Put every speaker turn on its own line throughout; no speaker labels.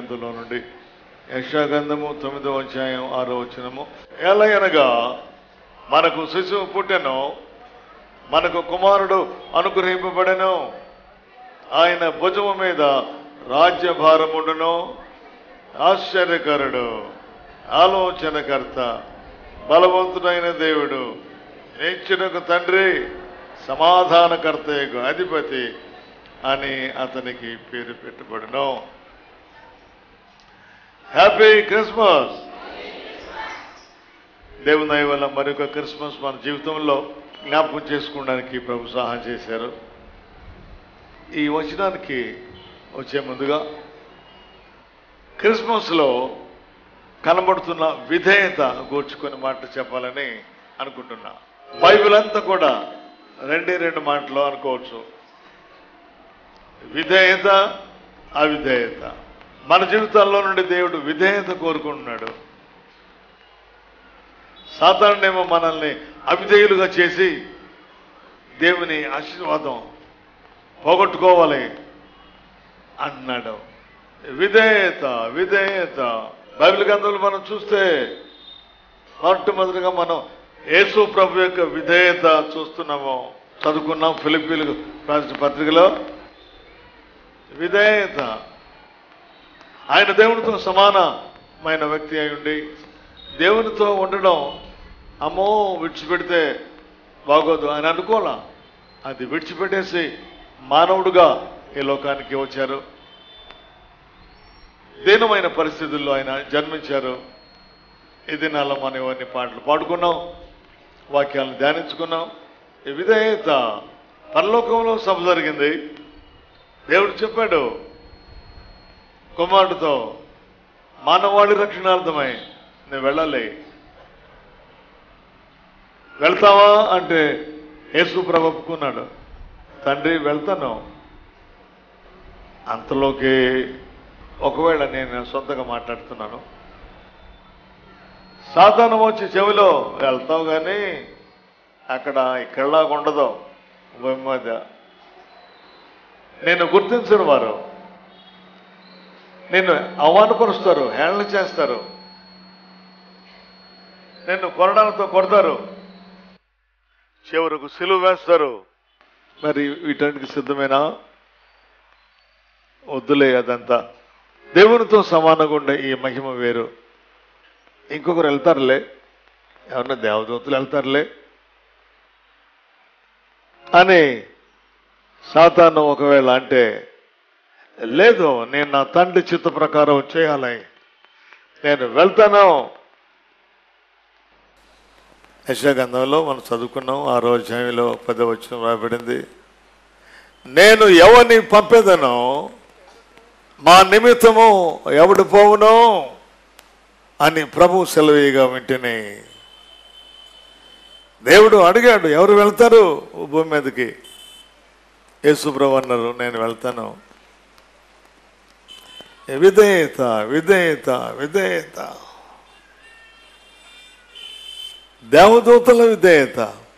గ్రంథంలో నుండి యశా గ్రంథము తొమ్మిదో అధ్యాయం ఆరో వచనము ఎలయనగా మనకు శిశువు పుట్టెను మనకు కుమారుడు అనుగ్రహింపబడెను ఆయన భుజము మీద రాజ్యభారముండును ఆశ్చర్యకరుడు ఆలోచనకర్త బలవంతుడైన దేవుడు నిత్యునకు తండ్రి సమాధానకర్త యొక్క అధిపతి అని అతనికి పేరు పెట్టబడును హ్యాపీ క్రిస్మస్ దేవుని దయ వల్ల మరొక క్రిస్మస్ మన జీవితంలో జ్ఞాపకం చేసుకోవడానికి ప్రభు సహాయం చేశారు ఈ వచనానికి వచ్చే ముందుగా క్రిస్మస్లో కనబడుతున్న విధేయత గూర్చుకొని మాట చెప్పాలని అనుకుంటున్నా బైబిల్ అంతా కూడా రెండే రెండు మాటలు అనుకోవచ్చు విధేయత అవిధేయత మన జీవితాల్లో నుండి దేవుడు విధేయత కోరుకుంటున్నాడు సాధారణేమో మనల్ని అవిధేయులుగా చేసి దేవుని ఆశీర్వాదం పోగొట్టుకోవాలి అన్నాడు విధేయత విధేయత బైబిల్ గ్రంథంలో మనం చూస్తే మొట్టమొదటిగా మనం యేసు ప్రభు యొక్క విధేయత చూస్తున్నాము చదువుకున్నాం ఫిలిపీలు రాసిన పత్రికలో విధేయత ఆయన దేవునితో సమానమైన వ్యక్తి అయి ఉండి దేవునితో ఉండడం అమ్మో విడిచిపెడితే బాగోదు అని అనుకోలా అది విడిచిపెట్టేసి మానవుడుగా ఈ లోకానికి వచ్చారు దీనమైన పరిస్థితుల్లో ఆయన జన్మించారు ఈ దినాల్లో మనం ఇవన్నీ పాటలు పాడుకున్నాం వాక్యాలను ధ్యానించుకున్నాం ఈ విధేయత పరలోకంలో సభ జరిగింది దేవుడు చెప్పాడు కుమారుడితో మానవాళి రక్షణార్థమై నేను వెళ్ళాలి వెళ్తావా అంటే యేసు ప్రభు ఒప్పుకున్నాడు తండ్రి వెళ్తాను అంతలోకి ఒకవేళ నేను సొంతగా మాట్లాడుతున్నాను సాధారణం వచ్చి చెవిలో వెళ్తావు కానీ అక్కడ ఇక్కడలాగా ఉండదు భూమి మధ్య నేను గుర్తించరు వారు నిన్ను అవమానపరుస్తారు హేళన చేస్తారు నిన్ను కొరడాలతో కొడతారు చివరకు సిలువ వేస్తారు మరి వీటన్నిటికి సిద్ధమేనా వద్దులే అదంతా దేవునితో సమానంగా ఉండే ఈ మహిమ వేరు ఇంకొకరు వెళ్తారులే ఎవరన్నా దేవదూతలు వెళ్తారులే అని సాతాను ఒకవేళ అంటే లేదు నేను నా తండ్రి చిత్త ప్రకారం చేయాలి నేను వెళ్తాను యశగంధంలో మనం చదువుకున్నాం ఆ రోజులో పదవచనం రాబడింది నేను ఎవరిని పంపేదనో మా నిమిత్తము ఎవడు పోవునో అని ప్రభు సెలవీగా వింటేనే దేవుడు అడిగాడు ఎవరు వెళ్తారు భూమి మీదకి యేసుప్రభు అన్నారు నేను వెళ్తాను విధేయత విధేయత విధేయత దేవదూతల విధేయత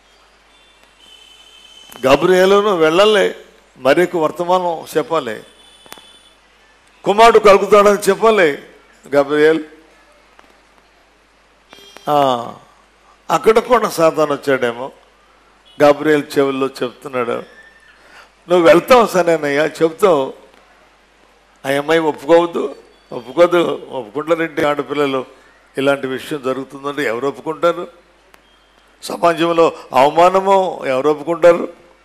గబ్రియేలును వెళ్ళలే మరొక వర్తమానం చెప్పాలి కుమారుడు కలుగుతాడని చెప్పాలి గబ్రియేల్ ఆ, అక్కడ కూడా సాతాను వచ్చాడేమో గాబ్రియల్ చెవుల్లో చెప్తున్నాడు నువ్వు వెళ్తావు సరేనయ్యా చెప్తావు ఆ అమ్మాయి ఒప్పుకోవద్దు ఒప్పుకోదు ఒప్పుకుంటారంటే ఆడపిల్లలు ఇలాంటి విషయం జరుగుతుందంటే ఎవరు ఒప్పుకుంటారు సమాజంలో అవమానము ఎవరు ఒప్పుకుంటారు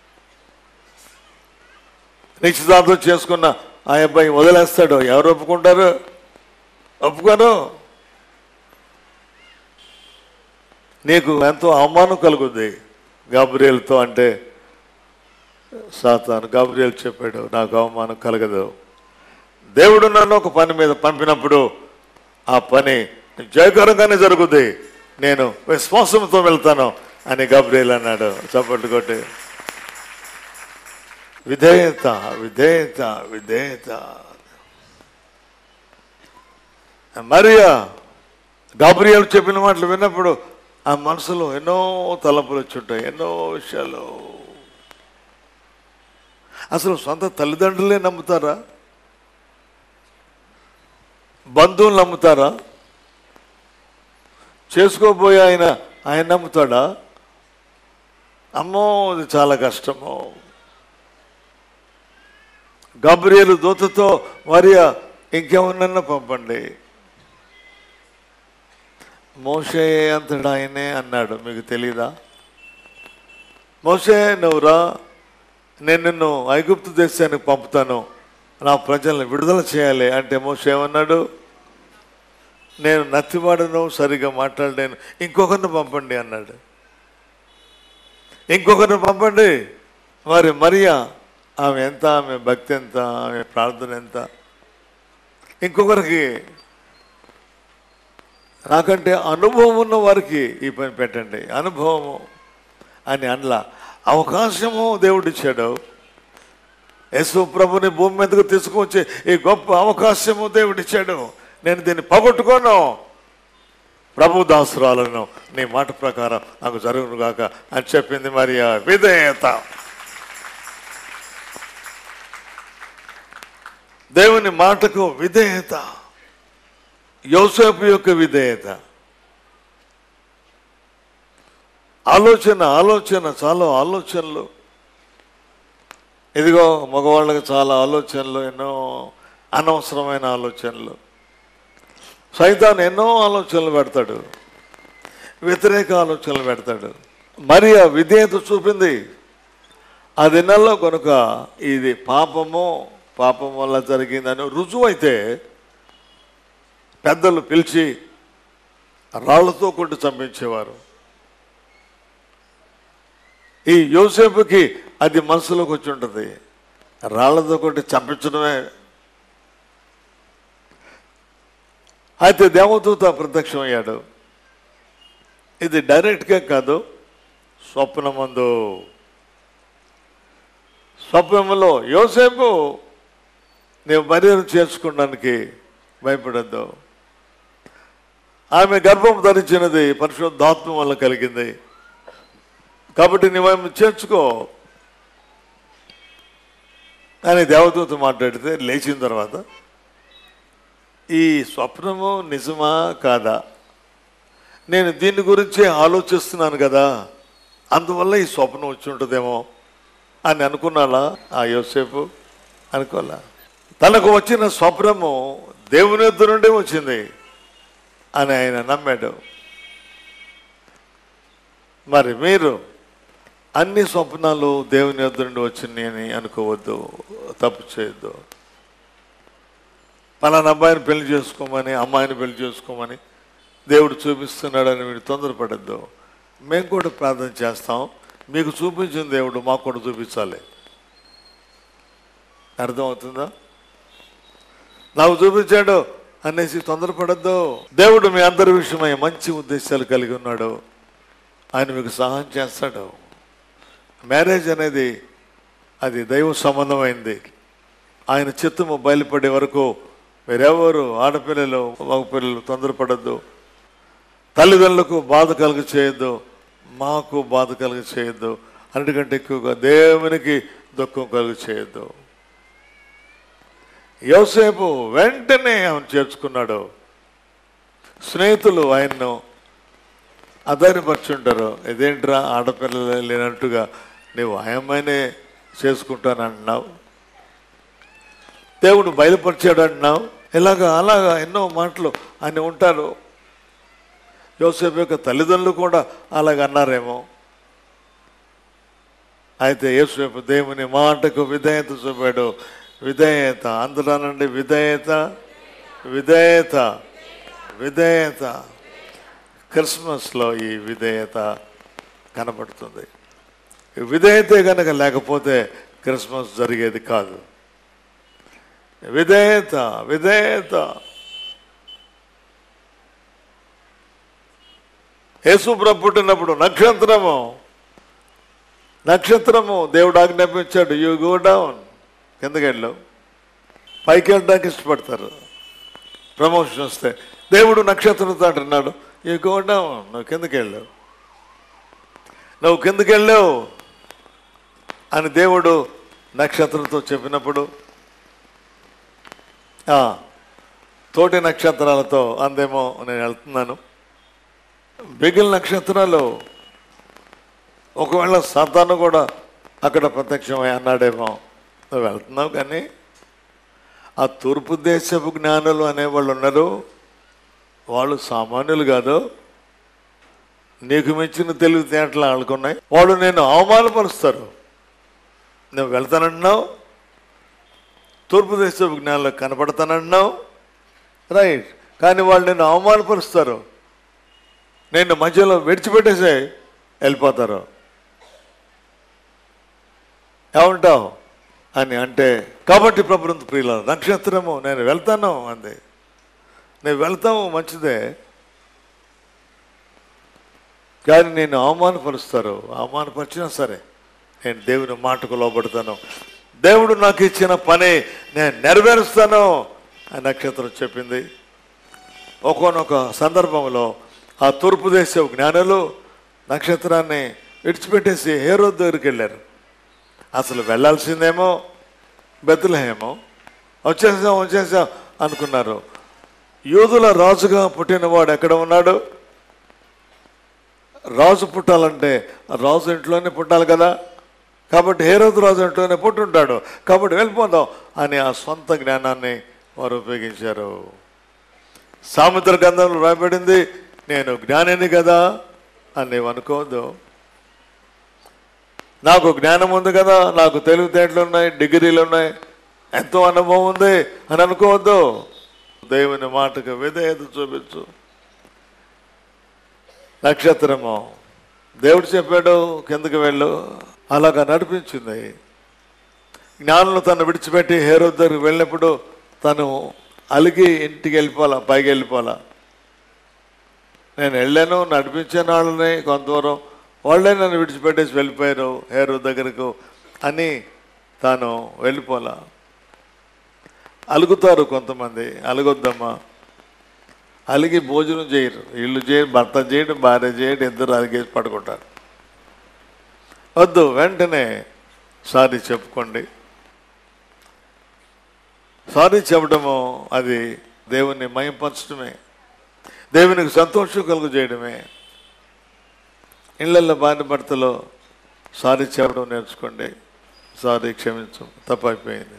నిశ్చితార్థం చేసుకున్న ఆ అబ్బాయి వదిలేస్తాడు ఎవరు ఒప్పుకుంటారు ఒప్పుకోరు నీకు ఎంతో అవమానం కలుగుద్ది గాబ్రియల్తో అంటే సాతాను గాబ్రియల్ చెప్పాడు నాకు అవమానం కలగదు దేవుడు నన్ను ఒక పని మీద పంపినప్పుడు ఆ పని జయకరంగానే జరుగుద్ది నేను విశ్వాసంతో వెళ్తాను అని గాబ్రియల్ అన్నాడు చప్పట్లు కొట్టి విధేయత విధేయత విధేయత మరియా గాబ్రియల్ చెప్పిన మాటలు విన్నప్పుడు ఆ మనసులో ఎన్నో తలంపులు వచ్చుంటాయి ఎన్నో విషయాలు అసలు సొంత తల్లిదండ్రులే నమ్ముతారా బంధువులు నమ్ముతారా చేసుకోబోయే ఆయన ఆయన నమ్ముతాడా అమ్మో ఇది చాలా కష్టము గబ్రియలు దూతతో మరియా ఇంకేమన్నా పంపండి మోషే అంతడు ఆయనే అన్నాడు మీకు తెలీదా మోషే నువ్వురా నేను నిన్ను ఐగుప్తు దేశానికి పంపుతాను నా ప్రజల్ని విడుదల చేయాలి అంటే మోషే ఏమన్నాడు నేను నత్తివాడను సరిగా మాట్లాడలేను ఇంకొకరిని పంపండి అన్నాడు ఇంకొకరిని పంపండి మరి మరియా ఆమె ఎంత ఆమె భక్తి ఎంత ఆమె ప్రార్థన ఎంత ఇంకొకరికి నాకంటే అనుభవం ఉన్న వారికి ఈ పని పెట్టండి అనుభవము అని అనలా అవకాశము దేవుడిచ్చాడు యేసు ప్రభుని భూమి మీదకు తీసుకొచ్చి ఈ గొప్ప అవకాశము దేవుడిచ్చాడు నేను దీన్ని పోగొట్టుకోను ప్రభు దాసురాలను నీ మాట ప్రకారం నాకు జరుగును గాక అని చెప్పింది మరి ఆ విధేయత దేవుని మాటకు విధేయత యోసేపు యొక్క విధేయత ఆలోచన ఆలోచన చాలా ఆలోచనలు ఇదిగో మగవాళ్ళకి చాలా ఆలోచనలు ఎన్నో అనవసరమైన ఆలోచనలు సైతాన్ ఎన్నో ఆలోచనలు పెడతాడు వ్యతిరేక ఆలోచనలు పెడతాడు మరి ఆ విధేయత చూపింది ఆ దినాల్లో కనుక ఇది పాపము పాపం వల్ల జరిగిందని రుజువు అయితే పెద్దలు పిలిచి రాళ్లతో కొట్టి చంపించేవారు ఈ యోసేపుకి అది మనసులోకి వచ్చి ఉంటుంది రాళ్లతో కొట్టి చంపించడమే అయితే దేవదూత ప్రత్యక్షమయ్యాడు ఇది డైరెక్ట్గా కాదు స్వప్నమందు స్వప్నములో యోసేపు నీవు మర్యాద చేర్చుకోవడానికి భయపడద్దు ఆమె గర్భం ధరించినది పరిశుద్ధాత్మ వల్ల కలిగింది కాబట్టి నువ్వేమి చేర్చుకో అని దేవదూత మాట్లాడితే లేచిన తర్వాత ఈ స్వప్నము నిజమా కాదా నేను దీని గురించే ఆలోచిస్తున్నాను కదా అందువల్ల ఈ స్వప్నం వచ్చి ఉంటుందేమో అని అనుకున్నాలా ఆ యోసేపు అనుకోలా తనకు వచ్చిన స్వప్నము దేవుని యొద్ద నుండి వచ్చింది అని ఆయన నమ్మాడు మరి మీరు అన్ని స్వప్నాలు దేవుని యొద్ద నుండి వచ్చినాయి అని అనుకోవద్దు తప్పు చేయొద్దు పలానా అబ్బాయిని పెళ్లి చేసుకోమని అమ్మాయిని పెళ్లి చేసుకోమని దేవుడు చూపిస్తున్నాడని మీరు తొందరపడద్దు మేము కూడా ప్రార్థన చేస్తాం మీకు చూపించిన దేవుడు మాకు కూడా చూపించాలి అర్థమవుతుందా నాకు చూపించాడు అనేసి తొందరపడద్దు దేవుడు మీ అందరి విషయమై మంచి ఉద్దేశాలు కలిగి ఉన్నాడు ఆయన మీకు సహాయం చేస్తాడు మ్యారేజ్ అనేది అది దైవ సంబంధమైంది ఆయన చిత్తము బయలుపడే వరకు మీరెవరు ఆడపిల్లలు మగపిల్లలు తొందరపడద్దు తల్లిదండ్రులకు బాధ కలుగ చేయొద్దు మాకు బాధ కలుగ చేయొద్దు అన్నిటికంటే ఎక్కువగా దేవునికి దుఃఖం కలుగ చేయొద్దు యోసేపు వెంటనే ఆయన చేర్చుకున్నాడు స్నేహితులు ఆయన్ను అధైర్యపరుచుంటారు ఇదేంట్రా ఆడపిల్లలు లేనట్టుగా నీవు ఆయమ్మనే చేసుకుంటానంటున్నావు దేవుడు బయలుపరిచాడు అంటున్నావు ఇలాగా అలాగా ఎన్నో మాటలు అని ఉంటారు యోసేపు యొక్క తల్లిదండ్రులు కూడా అలాగ అన్నారేమో అయితే యేసేపు దేవుని మాటకు విధేయత చూపాడు విధేయత అందులోనండి విధేయత విధేయత విధేయత క్రిస్మస్లో ఈ విధేయత కనబడుతుంది ఈ విధేయతే కనుక లేకపోతే క్రిస్మస్ జరిగేది కాదు విధేయత విధేయత యేసుప్రభు పుట్టినప్పుడు నక్షత్రము నక్షత్రము దేవుడు ఆజ్ఞాపించాడు యూ గో డౌన్ కిందకి వెళ్ళావు పైకి వెళ్ళడానికి ఇష్టపడతారు ప్రమోషన్ వస్తే దేవుడు నక్షత్రంతో అంటున్నాడు యూ గో డౌన్ నువ్వు కిందకి వెళ్ళావు నువ్వు కిందకి వెళ్ళావు అని దేవుడు నక్షత్రంతో చెప్పినప్పుడు ఆ, తోటి నక్షత్రాలతో అందేమో నేను వెళ్తున్నాను మిగిలిన నక్షత్రాలు ఒకవేళ సాతాను కూడా అక్కడ ప్రత్యక్షమై అన్నాడేమో నువ్వు వెళ్తున్నావు కానీ ఆ తూర్పు దేశపు జ్ఞానులు అనేవాళ్ళు ఉన్నారు వాళ్ళు సామాన్యులు కాదు నీకు మించిన తెలివితేటలు ఆడుకున్నాయి వాళ్ళు నేను అవమానపరుస్తారు నువ్వు వెళ్తానంటున్నావు తూర్పు దేశపు జ్ఞానంలో కనపడతానంటున్నావు రైట్ కానీ వాళ్ళు నిన్ను అవమానపరుస్తారు నేను మధ్యలో విడిచిపెట్టేసే వెళ్ళిపోతారు ఏమంటావు అని అంటే కాబట్టి ప్రభుత్వ ప్రియుల నక్షత్రము నేను వెళ్తాను అంది నేను వెళ్తాము మంచిదే కానీ నేను అవమానపరుస్తారు అవమానపరిచినా సరే నేను దేవుని మాటకు లోబడతాను దేవుడు నాకు ఇచ్చిన పని నేను నెరవేరుస్తాను అని నక్షత్రం చెప్పింది ఒకనొక సందర్భంలో ఆ తూర్పు దేశ జ్ఞానులు నక్షత్రాన్ని విడిచిపెట్టేసి హేరో దగ్గరికి వెళ్ళారు అసలు వెళ్ళాల్సిందేమో బెత్తలహేమో వచ్చేసాం వచ్చేసాం అనుకున్నారు యూదుల రాజుగా పుట్టినవాడు ఎక్కడ ఉన్నాడు రాజు పుట్టాలంటే ఆ రాజు ఇంట్లోనే పుట్టాలి కదా కాబట్టి హేరోదు రాజు ఇంట్లోనే పుట్టుంటాడు కాబట్టి వెళ్ళిపోదాం అని ఆ సొంత జ్ఞానాన్ని వారు ఉపయోగించారు సాముద్ర గంధంలో రాయబడింది నేను జ్ఞానిని కదా అని నీవు అనుకోవద్దు నాకు జ్ఞానం ఉంది కదా నాకు తెలివితేటలు ఉన్నాయి డిగ్రీలు ఉన్నాయి ఎంతో అనుభవం ఉంది అని అనుకోవద్దు దేవుని మాటకు విధేయత చూపించు నక్షత్రము దేవుడు చెప్పాడు కిందకి వెళ్ళు అలాగా నడిపించింది జ్ఞానులు తను విడిచిపెట్టి హేరో దగ్గరికి వెళ్ళినప్పుడు తను అలిగి ఇంటికి వెళ్ళిపోవాలా పైకి వెళ్ళిపోవాలా నేను వెళ్ళాను నడిపించిన వాళ్ళని కొంత దూరం వాళ్ళే నన్ను విడిచిపెట్టేసి వెళ్ళిపోయారు హేరో దగ్గరకు అని తాను వెళ్ళిపోలా అలుగుతారు కొంతమంది అలగొద్దమ్మా అలిగి భోజనం చేయరు ఇల్లు చేయరు భర్త చేయడం భార్య చేయడం ఇద్దరు అలిగేసి పడుకుంటారు వద్దు వెంటనే సారీ చెప్పుకోండి సారీ చెప్పడము అది దేవుణ్ణి మయంపరచడమే దేవునికి సంతోషం కలుగు చేయడమే ఇళ్ళల్లో భార్య భర్తలో సారీ చెప్పడం నేర్చుకోండి సారీ క్షమించు తప్పైపోయింది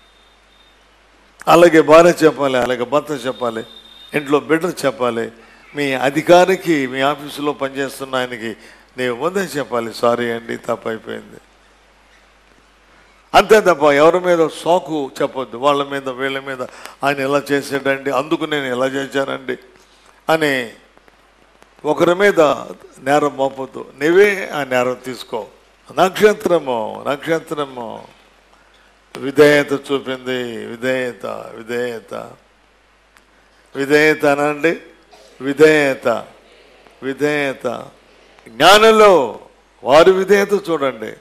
అలాగే భార్య చెప్పాలి అలాగే భర్త చెప్పాలి ఇంట్లో బిడ్డలు చెప్పాలి మీ అధికారికి మీ ఆఫీసులో పనిచేస్తున్న ఆయనకి నీవు ముందే చెప్పాలి సారీ అండి తప్పైపోయింది అంతే తప్ప ఎవరి మీద సోకు చెప్పొద్దు వాళ్ళ మీద వీళ్ళ మీద ఆయన ఎలా చేసాడండి అందుకు నేను ఎలా చేశానండి అని ఒకరి మీద నేరం మోపొద్దు నీవే ఆ నేరం తీసుకో నక్షత్రము నక్షత్రము విధేయత చూపింది విధేయత విధేయత విధేయత అనండి విధేయత విధేయత జ్ఞానంలో వారి విధేయత చూడండి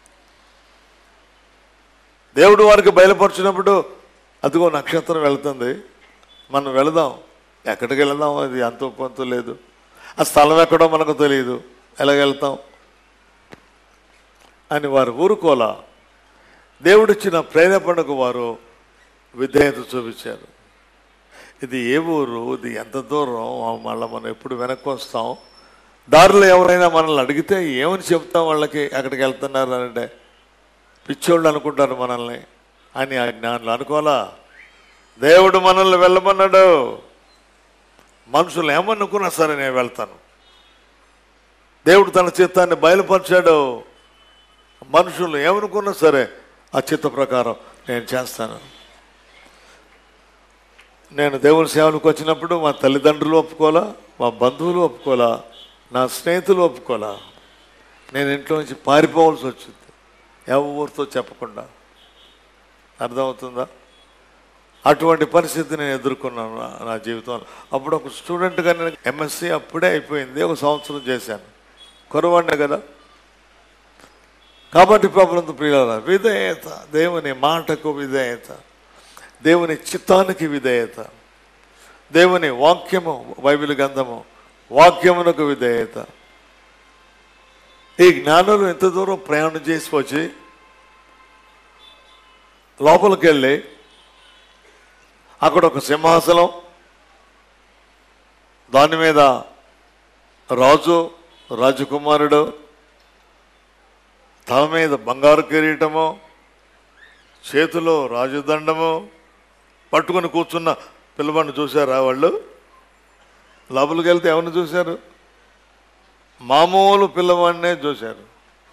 దేవుడు వారికి బయలుపరిచినప్పుడు అదిగో నక్షత్రం వెళ్తుంది మనం వెళదాం ఎక్కడికి వెళదాం అది అంత పొంతు లేదు ఆ స్థలం ఎక్కడో మనకు తెలియదు ఎలాగ వెళ్తాం అని వారు ఊరుకోలా దేవుడిచ్చిన ప్రేరేపణకు వారు విధేయత చూపించారు ఇది ఏ ఊరు ఇది ఎంత దూరం మళ్ళీ మనం ఎప్పుడు వెనక్కి వస్తాం దారిలో ఎవరైనా మనల్ని అడిగితే ఏమని చెప్తాం వాళ్ళకి అక్కడికి వెళ్తున్నారు అంటే పిచ్చోళ్ళు అనుకుంటారు మనల్ని అని ఆ జ్ఞానులు అనుకోవాలా దేవుడు మనల్ని వెళ్ళమన్నాడు మనుషులు ఏమనుకున్నా సరే నేను వెళ్తాను దేవుడు తన చిత్తాన్ని బయలుపరిచాడు మనుషులు ఏమనుకున్నా సరే ఆ చిత్త ప్రకారం నేను చేస్తాను నేను దేవుని సేవలకు వచ్చినప్పుడు మా తల్లిదండ్రులు ఒప్పుకోలా మా బంధువులు ఒప్పుకోలా నా స్నేహితులు ఒప్పుకోలా నేను ఇంట్లో నుంచి పారిపోవాల్సి వచ్చింది ఎవరితో చెప్పకుండా అర్థమవుతుందా అటువంటి పరిస్థితి నేను ఎదుర్కొన్నాను నా- నా జీవితంలో అప్పుడు ఒక స్టూడెంట్గా నేను ఎంఎస్సి అప్పుడే అయిపోయింది ఒక సంవత్సరం చేశాను కురవాడినే కదా కాబట్టి ప్రభుత్వ ప్రియుల విధేయత దేవుని మాటకు విధేయత దేవుని చిత్తానికి విధేయత దేవుని వాక్యము బైబిల్ గంధము వాక్యమునకు విధేయత ఈ జ్ఞానులు ఎంత దూరం ప్రయాణం చేసి వచ్చి లోపలికి వెళ్ళి అక్కడ ఒక సింహాసనం దాని మీద రాజు రాజకుమారుడు తల మీద బంగారు కిరీటము చేతిలో రాజదండము పట్టుకొని కూర్చున్న పిల్లవాడిని చూశారా వాళ్ళు లోపలికి వెళ్తే ఎవరిని చూశారు మామూలు పిల్లవాడినే చూశారు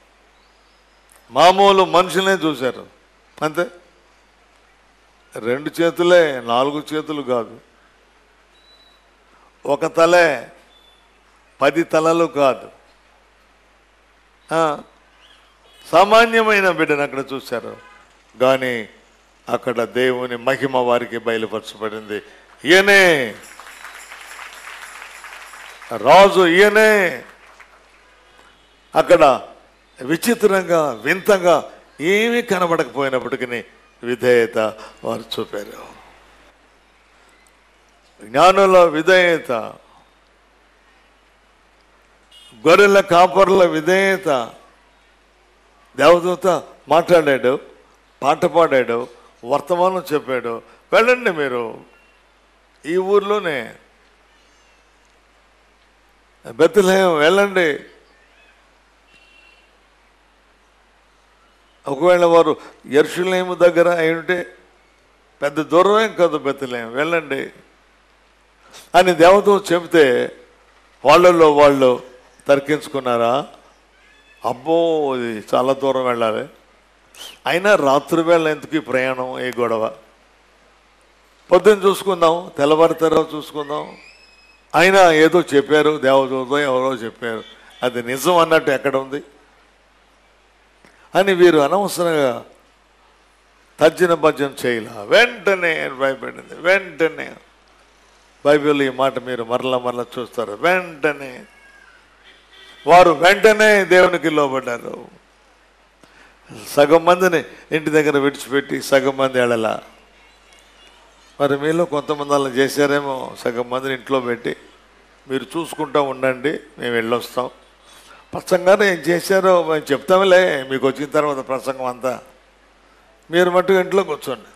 మామూలు మనుషులనే చూశారు అంతే రెండు చేతులే నాలుగు చేతులు కాదు ఒక తలే పది తలలు కాదు ఆ, సామాన్యమైన బిడ్డను అక్కడ చూశారు కానీ అక్కడ దేవుని మహిమ వారికి బయలుపరచబడింది ఈయనే రాజు ఈయనే అక్కడ విచిత్రంగా వింతగా ఏమీ కనబడకపోయినప్పటికీ విధేయత వారు చూపారు జ్ఞానుల విధేయత గొర్రెల కాపర్ల విధేయత దేవదూత మాట్లాడాడు పాట పాడాడు వర్తమానం చెప్పాడు వెళ్ళండి మీరు ఈ ఊర్లోనే బెత్తలేం వెళ్ళండి ఒకవేళ వారు ఎర్షులేము దగ్గర అయి ఉంటే పెద్ద దూరమేం కాదు బెత్తలేం వెళ్ళండి అని దేవదూత చెబితే వాళ్ళల్లో వాళ్ళు తర్కించుకున్నారా అబ్బో ఇది చాలా దూరం వెళ్ళాలి అయినా రాత్రి వేళ ఎందుకు ఈ ప్రయాణం ఏ గొడవ పొద్దున్న చూసుకుందాం తెల్లవారితెరవ చూసుకుందాం అయినా ఏదో చెప్పారు దేవదూతో ఎవరో చెప్పారు అది నిజం అన్నట్టు ఎక్కడ ఉంది అని వీరు అనవసరంగా తర్జన భర్జన చేయలే వెంటనే భయపడింది వెంటనే బైబిల్ ఈ మాట మీరు మరల మరల చూస్తారు వెంటనే వారు వెంటనే దేవునికి లోబడ్డారు సగం మందిని ఇంటి దగ్గర విడిచిపెట్టి సగం మంది ఎడలా మరి మీలో కొంతమంది అలా చేశారేమో సగం మందిని ఇంట్లో పెట్టి మీరు చూసుకుంటూ ఉండండి మేము వెళ్ళొస్తాం ప్రసంగాన్ని ఏం చేశారో మేము చెప్తాంలే మీకు వచ్చిన తర్వాత ప్రసంగం అంతా మీరు మట్టుకు ఇంట్లో కూర్చోండి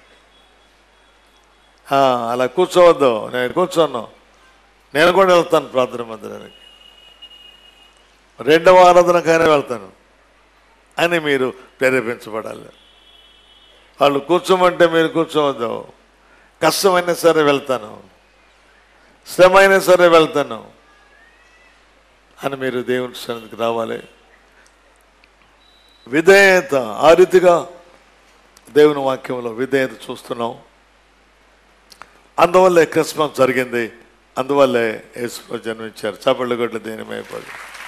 ఆ, అలా కూర్చోవద్దు నేను కూర్చోను నేను కూడా వెళ్తాను ప్రార్థన మందిరానికి రెండవ ఆరాధనకైనా వెళ్తాను అని మీరు ప్రేరేపించబడాలి వాళ్ళు కూర్చోమంటే మీరు కూర్చోవద్దు కష్టమైనా సరే వెళ్తాను శ్రమ అయినా సరే వెళ్తాను అని మీరు దేవుని సన్నిధికి రావాలి విధేయత ఆ రీతిగా దేవుని వాక్యంలో విధేయత చూస్తున్నాం అందువల్లే క్రిస్మస్ జరిగింది అందువల్లే యేసు జన్మించారు చపళ్ళు గొడ్లు దేని మేపడు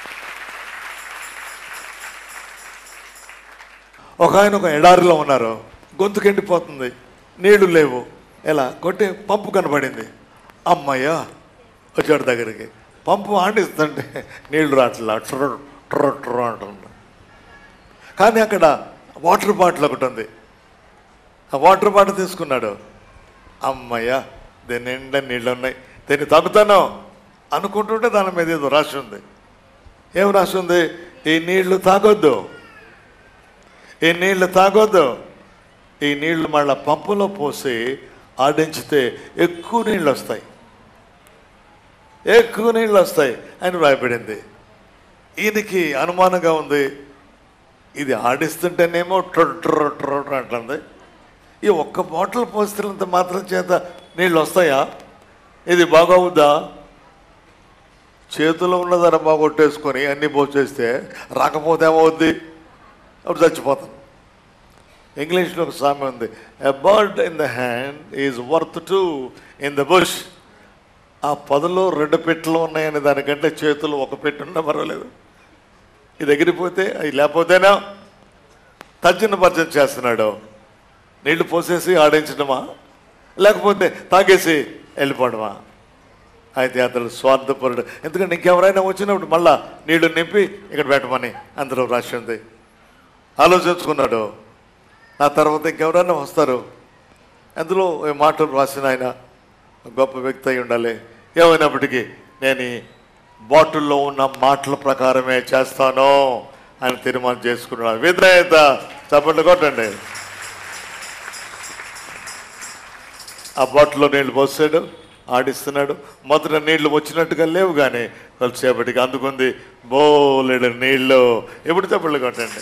ఒక ఆయన ఒక ఎడారిలో ఉన్నారు గొంతుకు ఎండిపోతుంది నీళ్లు లేవు ఎలా కొట్టే పంపు కనబడింది అమ్మయ్యా వచ్చాడు దగ్గరికి పంపు ఆడిస్తుంటే నీళ్లు రావట్లా ట్ర ట్ర ట్ర అంటుంది కానీ అక్కడ వాటర్ బాటిల్ ఒకటి ఉంది ఆ వాటర్ బాటిల్ తీసుకున్నాడు అమ్మయ్యా దీని నిండా నీళ్ళు ఉన్నాయి దీన్ని తాగుతాను అనుకుంటుంటే దాని మీద ఏదో రాసి ఉంది ఏం రాసి ఉంది ఈ నీళ్లు తాగొద్దు ఈ నీళ్లు తాగొద్దు ఈ నీళ్లు మళ్ళా పంపులో పోసి ఆడించితే ఎక్కువ నీళ్ళు వస్తాయి ఎక్కువ నీళ్ళు వస్తాయి అని భయపడింది ఈయనకి అనుమానంగా ఉంది ఇది ఆడిస్తుంటేనేమో ట్రొ ట్రొ ట్రొ ట్రొ అంటుంది ఈ ఒక్క బాటిల్ పోస్తున్నంత మాత్రం చేత నీళ్ళు వస్తాయా ఇది బాగవుద్దా చేతిలో ఉన్నదర బాగొట్టేసుకొని అన్ని పోసేస్తే రాకపోతే ఏమవుద్ది అప్పుడు చచ్చిపోతాను ఇంగ్లీష్లో ఒక సామె ఉంది a bird in the hand is worth two in the bush ఆ పదులో రెండు పెట్టెలు ఉన్నాయని దానికంటే చేతులు ఒక పెట్టు ఉన్నా పర్వాలేదు ఇది ఎగిరిపోతే అది లేకపోతేనా తర్జన భర్జన చేస్తున్నాడు నీళ్లు పోసేసి ఆడించడమా లేకపోతే తాగేసి వెళ్ళిపోవడమా అయితే అతడు స్వార్థపరుడు ఎందుకంటే ఇంకెవరైనా వచ్చినప్పుడు మళ్ళా నీళ్లు నింపి ఇక్కడ పెట్టమని అందులో రాసి ఉంది ఆలోచించుకున్నాడు నా తర్వాత ఇంకెవరైనా వస్తారు అందులో ఈ మాటలు రాసిన ఆయన గొప్ప వ్యక్తి అయి ఉండాలి ఏమైనప్పటికీ నేను ఈ బాటిల్లో ఉన్న మాటల ప్రకారమే చేస్తాను అని తీర్మానం చేసుకున్నాడు విధేయత చప్పట్లు కొట్టండి ఆ బాటిల్లో నీళ్ళు పోసాడు ఆడిస్తున్నాడు మొదట నీళ్లు వచ్చినట్టుగా లేవు కానీ కొద్దిసేపటికి అందుకుంది బోలెడు నీళ్లు ఎప్పుడు చప్పట్లు కొట్టండి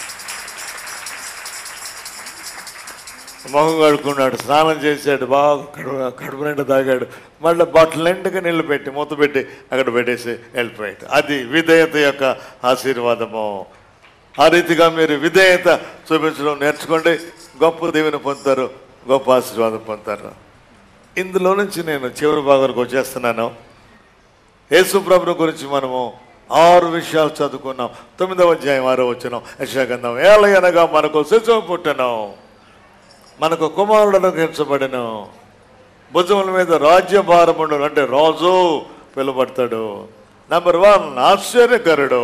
మొహం కడుక్కున్నాడు స్నానం చేశాడు బాగా కడుపు కడుపు నిండా తాగాడు మళ్ళీ బాటిల్ నిండుగా నీళ్లు పెట్టి మూత పెట్టి అక్కడ పెట్టేసి వెళ్ళిపోయాడు అది విధేయత యొక్క ఆశీర్వాదము ఆ రీతిగా మీరు విధేయత చూపించడం నేర్చుకోండి గొప్ప దీవెన పొందుతారు గొప్ప ఆశీర్వాదం పొందుతారు ఇందులో నుంచి నేను చివరి భాగానికి వచ్చేస్తున్నాను యేసుప్రభుని గురించి మనము ఆరు విషయాలు చదువుకున్నాం తొమ్మిదవ అధ్యాయం ఆరో వచ్చినాం యశాగంధం ఏలయనగా మనకు శిశువు పుట్టను మనకు కుమారుడు అనుగ్రహించబడను భుజముల మీద రాజ్యభారముడు అంటే రాజు పిలువబడతాడు నెంబర్ వన్ ఆశ్చర్యకరుడు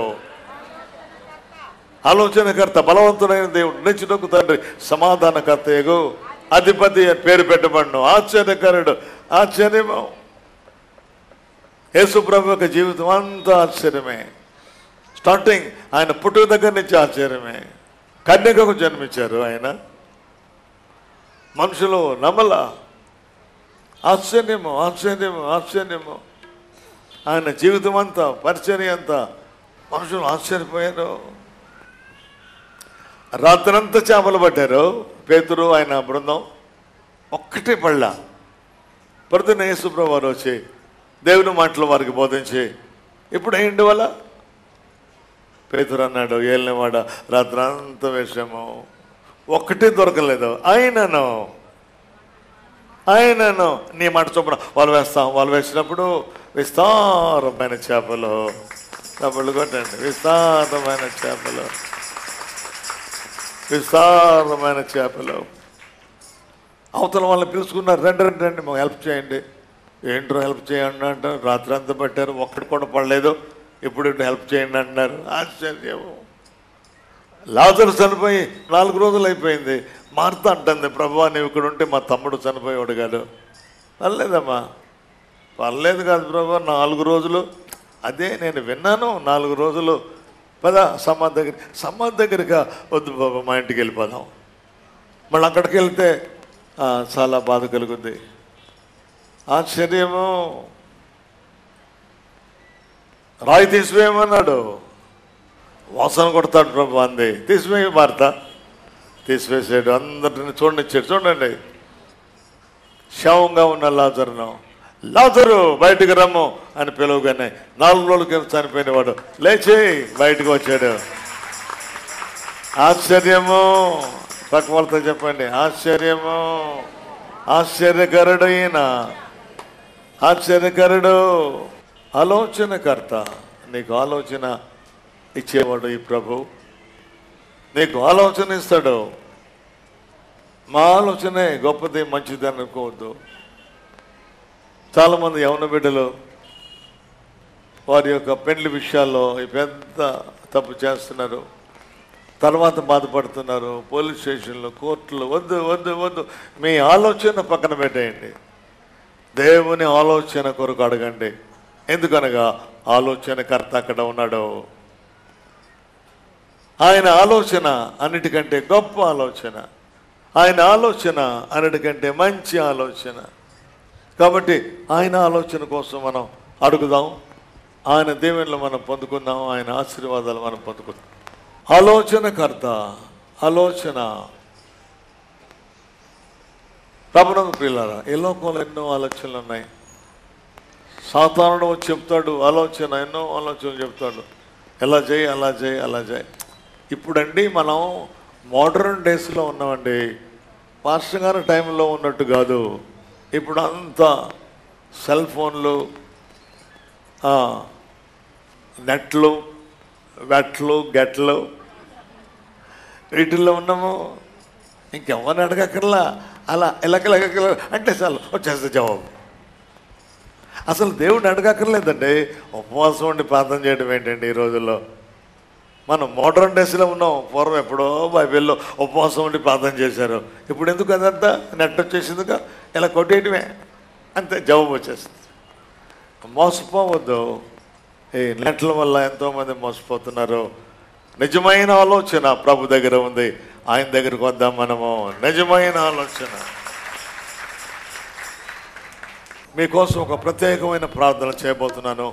ఆలోచనకర్త బలవంతుడైన దేవుడు నిచ్చుటకు తండ్రి సమాధానకర్త ఎగు అధిపతి అని పేరు పెట్టబడును ఆశ్చర్యకరుడు ఆశ్చర్యము యేసుప్రభు యొక్క జీవితం అంతా ఆశ్చర్యమే స్టార్టింగ్ ఆయన పుట్టుక దగ్గర నుంచి ఆశ్చర్యమే కన్యకకు జన్మించారు ఆయన మనుషులు నమ్మల ఆశ్చర్యము ఆశ్చర్యము ఆశ్చర్యము ఆయన జీవితం అంతా పరిచర్య అంతా మనుషులు ఆశ్చర్యపోయారు రాత్రంతా చేపలు పట్టారు పేతురు ఆయన బృందం ఒక్కటే పళ్ళ పొద్దున్న యేసుప్రభు వారు వచ్చి దేవుని మాటలు వారికి బోధించి ఇప్పుడు ఏంటి వల్ల పేతురు అన్నాడు ఏలినవాడ రాత్రంతా వేసాము ఒక్కటే దొరకలేదు ఆయనను ఆయనను నీ మాట చొప్పున వాళ్ళు వేస్తాం వాళ్ళు వేసినప్పుడు విస్తారమైన చేపలు డబ్బులు కొట్టండి విస్తారమైన చేపలు విస్తారమైన చేపలు అవతల వాళ్ళని పిలుచుకున్నారు రండి రండి రండి మాకు హెల్ప్ చేయండి ఏంట్రో హెల్ప్ చేయండి అంటారు రాత్రి అంతా పట్టారు ఒక్కటి కూడా పడలేదు ఇప్పుడు హెల్ప్ చేయండి అంటున్నారు ఆశ్చర్యం లాజరు చనిపోయి నాలుగు రోజులు అయిపోయింది మార్త అంటుంది ప్రభు నీవు ఇక్కడ ఉంటే మా తమ్ముడు చనిపోయేవాడు కాదు పర్లేదమ్మా పర్లేదు కాదు ప్రభు నాలుగు రోజులు అదే నేను విన్నాను నాలుగు రోజులు పద సమాధి దగ్గర సమాధి దగ్గరగా వద్దు బాబా మా ఇంటికి వెళ్ళిపోదాం మళ్ళీ అక్కడికి వెళ్తే ఆ, చాలా బాధ కలుగుద్ది ఆశ్చర్యము రాయి తీసివేయమన్నాడు వాసన కొడతాడు ప్రభు అంది తీసివేయి వార్త తీసివేసాడు అందరిని చూడనిచ్చాడు చూడండి శవంగా ఉన్న లాజరును లాజరు బయటికి రమ్ము అని పిలువగానే నాలుగు రోజుల కింద చనిపోయినవాడు లేచి బయటకు వచ్చాడు ఆశ్చర్యము పక్క వాళ్ళతో చెప్పండి ఆశ్చర్యము ఆశ్చర్యకరుడు ఈయన ఆశ్చర్యకరుడు ఆలోచనకర్త నీకు ఆలోచన ఇచ్చేవాడు ఈ ప్రభు నీకు ఆలోచన ఇస్తాడు మా ఆలోచనే గొప్పది మంచిది అనుకోవద్దు చాలామంది యవన బిడ్డలు వారి యొక్క పెండ్లి విషయాల్లో ఈ పెద్ద తప్పు చేస్తున్నారు తర్వాత బాధపడుతున్నారు పోలీస్ స్టేషన్లో కోర్టులో వద్దు వద్దు వద్దు మీ ఆలోచన పక్కన పెట్టేయండి దేవుని ఆలోచన కొరకు అడగండి ఎందుకనగా ఆలోచనకర్త అక్కడ ఉన్నాడు ఆయన ఆలోచన అన్నిటికంటే గొప్ప ఆలోచన ఆయన ఆలోచన అన్నిటికంటే మంచి ఆలోచన కాబట్టి ఆయన ఆలోచన కోసం మనం అడుగుదాం ఆయన దేవుళ్ళు మనం పొందుకుందాం ఆయన ఆశీర్వాదాలు మనం పొందుకుందాం ఆలోచనకర్త ఆలోచన ప్రభుత్వం ప్రియులారా ఈ లోకంలో ఎన్నో ఆలోచనలు ఉన్నాయి సాధారణ వచ్చి చెప్తాడు ఆలోచన ఎన్నో ఆలోచనలు చెప్తాడు ఎలా చేయి అలా చేయి అలా చేయి ఇప్పుడండి మనం మోడర్న్ డేస్లో ఉన్నామండి పాస్టర్ గారి టైంలో ఉన్నట్టు కాదు ఇప్పుడు అంతా సెల్ ఫోన్లు ఆ, నెట్లు వెట్లు గెట్లు వీటిల్లో ఉన్నాము ఇంకెవరిని అడగక్కర్లా అలా ఇలకలగక్కర్లా అంటే చాలు వచ్చేస్తే జవాబు అసలు దేవుడిని అడగక్కర్లేదండి ఉపవాసం ఉండి ప్రార్థన చేయడం ఏంటండి ఈ రోజుల్లో మనం మోడర్న్ డేస్లో ఉన్నాం పూర్వం ఎప్పుడో బైబిల్లో ఉపవాసం ఉండి ప్రార్థన చేశారు ఇప్పుడు ఎందుకు అదంతా నెట్ వచ్చేసిందిగా ఇలా కొట్టేయటమే అంతే జవాబు వచ్చేస్తుంది మోసపోవద్దు ఈ నెట్ల వల్ల ఎంతోమంది మోసపోతున్నారు నిజమైన ఆలోచన ప్రభు దగ్గర ఉంది ఆయన దగ్గరకు వద్దాం మనము నిజమైన ఆలోచన మీకోసం ఒక ప్రత్యేకమైన ప్రార్థన చేయబోతున్నాను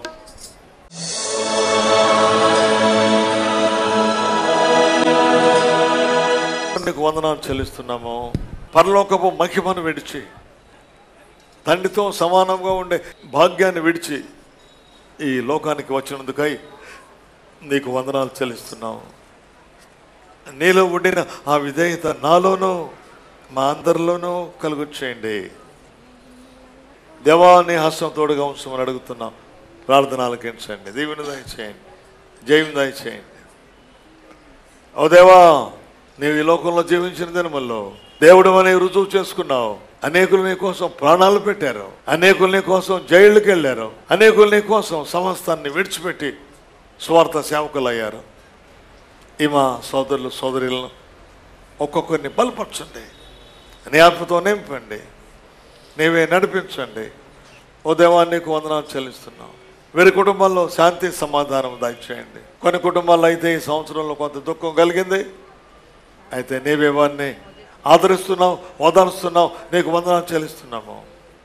నీకు వందనాలు చెల్లిస్తున్నాము పరలోకపు మహిమను విడిచి తండ్రితో సమానంగా ఉండే భాగ్యాన్ని విడిచి ఈ లోకానికి వచ్చినందుకై నీకు వందనాలు చెల్లిస్తున్నాము నీలో ఉండిన ఆ విధేయత నాలోనూ మా అందరిలోనూ కలుగు చేయండి దేవాన్ని హస్తం తోడుగా ఉంచమని అడుగుతున్నాం ప్రార్థన ఆలకించండి దీవుని దయచేయండి జయం దయచేయండి ఓ దేవా నీవు ఈ లోకంలో జీవించిన దినమల్లో దేవుడు అని రుజువు చేసుకున్నావు అనేకులు నీ కోసం ప్రాణాలు పెట్టారు అనేకులు నీ కోసం జైళ్ళకి వెళ్ళారు అనేకులు నీ కోసం సమస్తాన్ని విడిచిపెట్టి స్వార్థ సేవకులు అయ్యారు ఈ మా సోదరులు సోదరులను ఒక్కొక్కరిని బలపరచండి నీ ఆత్మతో నింపండి నీవే నడిపించండి ఓ దేవా నీకు వందనాలు చెల్లిస్తున్నాం వీరి కుటుంబాల్లో శాంతి సమాధానం దయచేయండి కొన్ని కుటుంబాల్లో అయితే ఈ సంవత్సరంలో కొంత దుఃఖం కలిగింది అయితే నీవే వారిని ఆదరిస్తున్నావు ఓదారుస్తున్నావు నీకు వందనాలు చెల్లిస్తున్నాము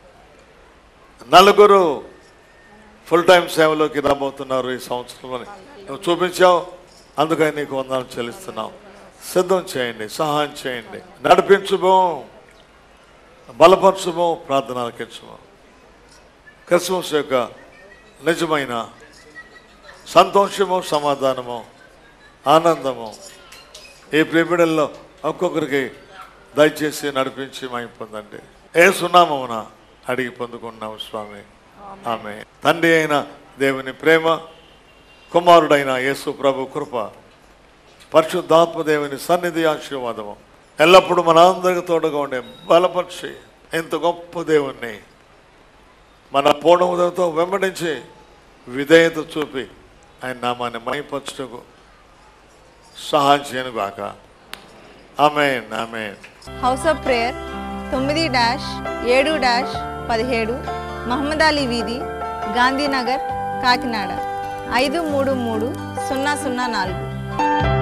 నలుగురు ఫుల్ టైం సేవలోకి రాబోతున్నారు ఈ సంవత్సరంలో నువ్వు చూపించావు అందుకని నీకు వందనాలు చెల్లిస్తున్నావు సిద్ధం చేయండి సహాయం చేయండి నడిపించుమో బలపరచుమో ప్రార్థన ఆలకించుమో క్రిస్మస్ యొక్క నిజమైన సంతోషము సమాధానము ఆనందము ఈ ప్రేమిడల్లో ఒక్కొక్కరికి దయచేసి నడిపించి మహిమ పొందండి ఏ సున్నామమున అడిగి పొందుకున్నాము స్వామి ఆమె తండ్రి అయిన దేవుని ప్రేమ కుమారుడైన యేసు ప్రభు కృప పరిశుద్ధాత్మ దేవుని సన్నిధి ఆశీర్వాదము ఎల్లప్పుడూ మన అందరికి తోడుగా ఉండే బలపరిచి ఎంత గొప్ప దేవుణ్ణి మన పూర్ణముదతో వెంబడించి విధేయత చూపి ఆయన నామాన్ని మైపరచుటకు సహాయం చేయను గాక amen amen
house of prayer తొమ్మిది డాష్ ఏడు డాష్ పదిహేడు మహమ్మద్ అలీ వీధి గాంధీనగర్ కాకినాడ ఐదు మూడు మూడు సున్నా సున్నా నాలుగు